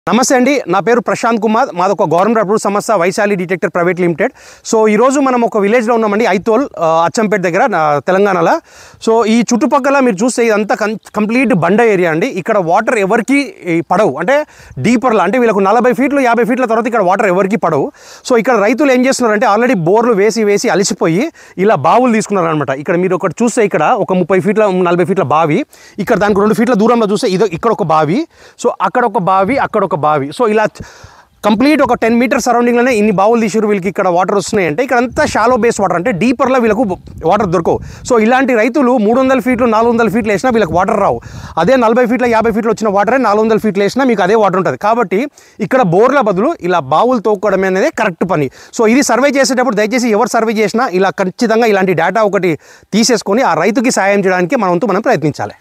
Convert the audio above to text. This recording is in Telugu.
నమస్తే అండి నా పేరు ప్రశాంత్ కుమార్ మాది ఒక గవర్నమెంట్ అప్రూవ్ సంస్థ Vaishali detector private limited so ఈరోజు మనం ఒక విలేజ్లో ఉన్నామండి ఐతోల్ ఆ, అచ్చంపేట దగ్గర నా తెలంగాణలో సో ఈ చుట్టుపక్కల మీరు చూస్తే ఇదంతా కం కంప్లీట్ బండ ఏరియా అండి ఇక్కడ వాటర్ ఎవరికి ఈ, పడవు అంటే డీపర్లా అంటే వీళ్ళకు నలభై ఫీట్లు యాభై ఫీట్ల తర్వాత ఇక్కడ వాటర్ ఎవరికి పడవు సో ఇక్కడ రైతులు ఏం చేస్తున్నారంటే ఆల్రెడీ బోర్లు వేసి వేసి అలసిపోయి ఇలా బావులు తీసుకున్నారు అనమాట ఇక్కడ మీరు ఒకటి చూస్తే ఇక్కడ ఒక ముప్పై ఫీట్ల నలభై ఫీట్ల బావి ఇక్కడ దానికి రెండు ఫీట్ల దూరంలో చూస్తే ఇది ఇక్కడ ఒక బావి సో అక్కడ ఒక బావి అక్కడ ఒక బావి సో ఇలా కంప్లీట్ ఒక టెన్ మీటర్ సరౌండింగ్లోనే ఇన్ని బావులు తీసారు వీళ్ళకి ఇక్కడ వాటర్ వస్తున్నాయి అంటే ఇక్కడ అంతా షాలో బేస్ వాటర్ అంటే డీపర్లో వీళ్ళకు వాటర్ దొరకవు సో ఇలాంటి రైతులు మూడు వందల ఫీట్లు నాలుగు వందల ఫీట్లు వేసినా వీళ్ళకి వాటర్ రావు అదే నలభై ఫీట్ల యాభై ఫీట్లు వచ్చిన వాటరే నాలుగు వందల ఫీట్లు వేసినా మీకు అదే వాటర్ ఉంటుంది కాబట్టి ఇక్కడ బోర్ల బదులు ఇలా బావులు తోక్కోవడం అనేది కరెక్ట్ పని సో ఇది సర్వే చేసేటప్పుడు దయచేసి ఎవరు సర్వే చేసినా ఇలా ఖచ్చితంగా ఇలాంటి డేటా ఒకటి తీసేసుకొని ఆ రైతుకి సాయం చేయడానికి మన వంతు మనం ప్రయత్నించాలి